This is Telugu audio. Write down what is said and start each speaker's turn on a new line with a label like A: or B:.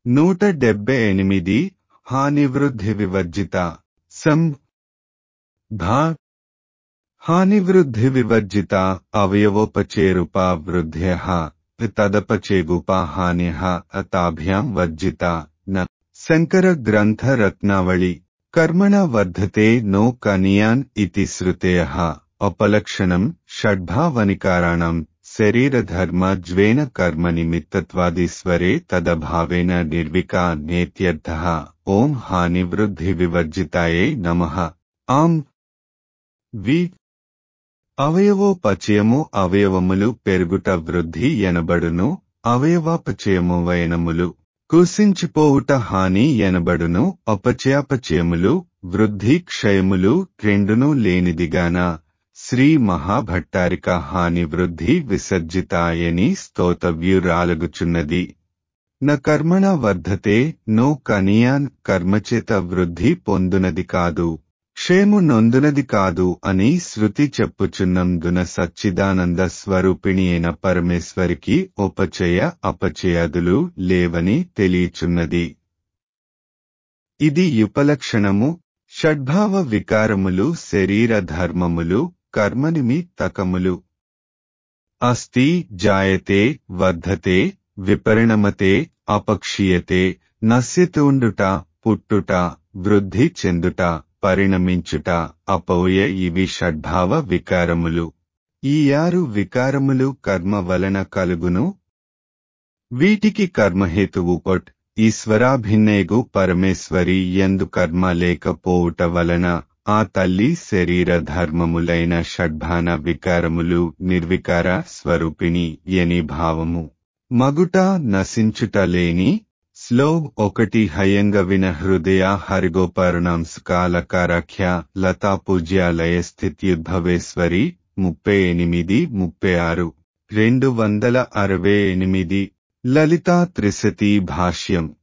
A: నూట డెబ్బై ఎనిమిది హానివృద్ధి వివర్జిత సం భా హానివృద్ధి వివర్జిత అవయవోపచేరుప వృద్ధ్య తదపచేగుప హాన్య తాభ్యాం వర్జిత న శంకర గ్రంథ రత్నావళి కర్మణ వర్ధతే నో కనియాన్ ఇతి శ్రుతయ అపలక్షణం షడ్భావనికారాణం శరీరధర్మ జ్వేన కర్మ నిమిత్తత్వాదిస్వరే తదభావేన నిర్వికా నేత్యర్థ ఓం హానివృద్ధి వివర్జితాయే నమః ఆం వి అవయవోపచయము అవయవములు పెరుగుట వృద్ధి ఎనబడును అవయవాపచయము వయనములు కుసించిపోవుట హాని ఎనబడును అపచయాపచయములు వృద్ధి క్షయములు రెండును లేనిదిగాన శ్రీ మహాభట్టారిక హాని వృద్ధి విసర్జితాయని స్తోతవ్యురాలగుచున్నది న కర్మణ వర్ధతే నో కనియాన్ కర్మచేత వృద్ధి పొందునది కాదు క్షేము నొందునది కాదు అని శృతి చెప్పుచున్నందున సచ్చిదానంద స్వరూపిణి అయిన పరమేశ్వరికి ఉపచయ అపచయాదులు లేవని తెలియచున్నది ఇది యుపలక్షణము షడ్భావ వికారములు శరీర ధర్మములు కర్మనిమి తకములు అస్తి జాయతే వర్ధతే విపరిణమతే అపక్షీయతే నశ్యతుండుట పుట్టుట వృద్ధి చెందుట పరిణమించుట అపౌయ ఇవి షడ్భావ వికారములు ఈ ఆరు వికారములు కర్మ వలన కలుగును వీటికి కర్మహేతువు పొట్ ఈశ్వరాభిన్నేగు పరమేశ్వరి ఎందు కర్మ లేకపోవుట వలన ఆ తల్లి శరీర ధర్మములైన షడ్భాన వికారములు నిర్వికార స్వరూపిణి ఎని భావము మగుట నశించుట లేని స్లో ఒకటి హయంగ విన హృదయ హరిగోపర్ణంస్కాలకారాఖ్య లతా పూజ్యాలయ స్థిత్యుద్భవేశ్వరి ముప్పై ఎనిమిది ముప్పై ఆరు రెండు వందల అరవై ఎనిమిది లలితా త్రిశతి భాష్యం